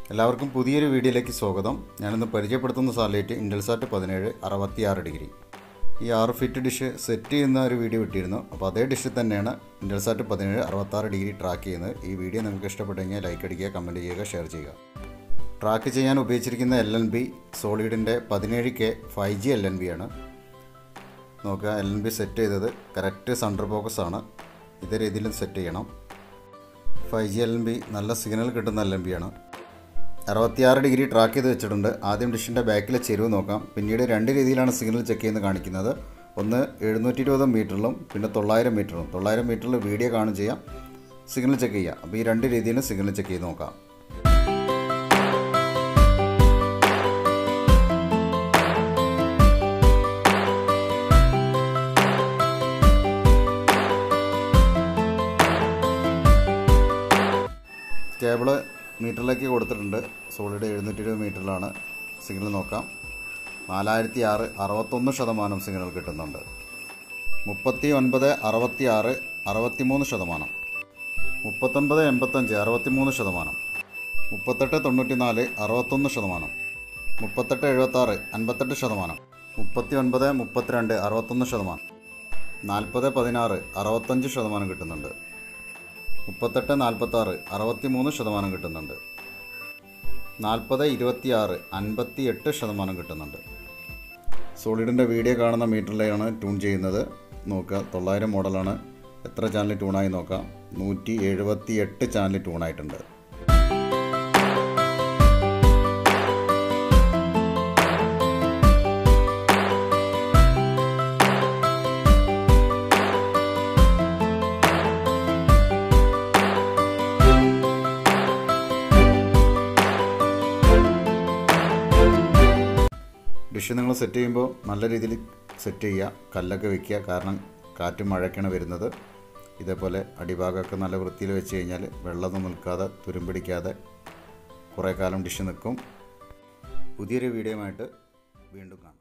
എല്ലാവർക്കും പുതിയൊരു വീഡിയോയിലേക്ക് സ്വാഗതം ഞാനിന്ന് പരിചയപ്പെടുത്തുന്ന സാറ്റലൈറ്റ് ഇൻഡൽസാറ്റ് പതിനേഴ് അറുപത്തിയാറ് ഡിഗ്രി ഈ ആറ് ഫിറ്റ് ഡിഷ് സെറ്റ് ചെയ്യുന്ന ഒരു വീഡിയോ ഇട്ടിരുന്നു അപ്പോൾ അതേ ഡിഷിൽ തന്നെയാണ് ഇൻഡൽസാറ്റ് പതിനേഴ് അറുപത്താറ് ഡിഗ്രി ട്രാക്ക് ചെയ്യുന്നത് ഈ വീഡിയോ നിങ്ങൾക്ക് ഇഷ്ടപ്പെട്ടെങ്കിൽ ലൈക്ക് അടിക്കുക കമൻറ്റ് ചെയ്യുക ഷെയർ ചെയ്യുക ട്രാക്ക് ചെയ്യാൻ ഉപയോഗിച്ചിരിക്കുന്ന എൽ എൻ ബി സോളിഡിൻ്റെ പതിനേഴ് K five G L N B ആണ് നോക്കുക എൽ എൻ ബി സെറ്റ് ചെയ്തത് കറക്റ്റ് സെൻറ്റർ ഫോക്കസ് ആണ് ഇതേ രീതിയിലും സെറ്റ് ചെയ്യണം five G L N B നല്ല സിഗ്നൽ കിട്ടുന്ന എൽ എൻ ബി ആണ് അറുപത്തിയാറ് ഡിഗ്രി ട്രാക്ക് ചെയ്ത് വെച്ചിട്ടുണ്ട് ആദ്യം ഡിഷിൻ്റെ ബാക്കിലെ ചെരുവ് നോക്കാം പിന്നീട് രണ്ട് രീതിയിലാണ് സിഗ്നൽ ചെക്ക് ചെയ്യുന്നത് കാണിക്കുന്നത് ഒന്ന് എഴുന്നൂറ്റി ഇരുപത് മീറ്ററിലും പിന്നെ തൊള്ളായിരം മീറ്ററും തൊള്ളായിരം മീറ്ററിൽ വീഡിയോ കാണും ചെയ്യാം സിഗ്നൽ ചെക്ക് ചെയ്യാം അപ്പോൾ ഈ രണ്ട് രീതിയിലും സിഗ്നൽ ചെക്ക് ചെയ്ത് നോക്കാം കേബിള് മീറ്ററിലേക്ക് കൊടുത്തിട്ടുണ്ട് സോളിഡ് എഴുന്നൂറ്റി ഇരുപത് മീറ്ററിലാണ് സിഗ്നൽ നോക്കാം നാലായിരത്തി ആറ് അറുപത്തൊന്ന് ശതമാനം സിഗ്നൽ കിട്ടുന്നുണ്ട് മുപ്പത്തി ഒൻപത് അറുപത്തി ആറ് അറുപത്തിമൂന്ന് ശതമാനം മുപ്പത്തൊൻപത് എൺപത്തഞ്ച് അറുപത്തിമൂന്ന് ശതമാനം മുപ്പത്തെട്ട് തൊണ്ണൂറ്റി നാല് അറുപത്തൊന്ന് ശതമാനം മുപ്പത്തെട്ട് എഴുപത്താറ് അൻപത്തെട്ട് ശതമാനം മുപ്പത്തി ഒൻപത് മുപ്പത്തിരണ്ട് അറുപത്തൊന്ന് ശതമാനം നാൽപ്പത് പതിനാറ് അറുപത്തഞ്ച് ശതമാനം കിട്ടുന്നുണ്ട് മുപ്പത്തെട്ട് നാൽപ്പത്താറ് അറുപത്തി മൂന്ന് ശതമാനം കിട്ടുന്നുണ്ട് നാൽപ്പത് ഇരുപത്തിയാറ് അൻപത്തി എട്ട് ശതമാനം കിട്ടുന്നുണ്ട് സോളിഡിൻ്റെ വീഡിയോ കാണുന്ന മീറ്ററിലാണ് ട്യൂൺ ചെയ്യുന്നത് നോക്കുക തൊള്ളായിരം മോഡലാണ് എത്ര ചാനൽ ട്യൂണായി നോക്കാം നൂറ്റി എഴുപത്തി എട്ട് ചാനൽ ട്യൂണായിട്ടുണ്ട് ഡിഷ് നിങ്ങൾ സെറ്റ് ചെയ്യുമ്പോൾ നല്ല രീതിയിൽ സെറ്റ് ചെയ്യുക കല്ലൊക്കെ വെക്കുക കാരണം കാറ്റും മഴയൊക്കെയാണ് വരുന്നത് ഇതേപോലെ അടിഭാഗമൊക്കെ നല്ല വൃത്തിയിൽ വെച്ച് കഴിഞ്ഞാൽ വെള്ളമൊന്നും നിൽക്കാതെ തുരുമ്പിടിക്കാതെ കുറേ കാലം ഡിഷ് നിൽക്കും പുതിയൊരു വീഡിയോയുമായിട്ട് വീണ്ടും കാണാം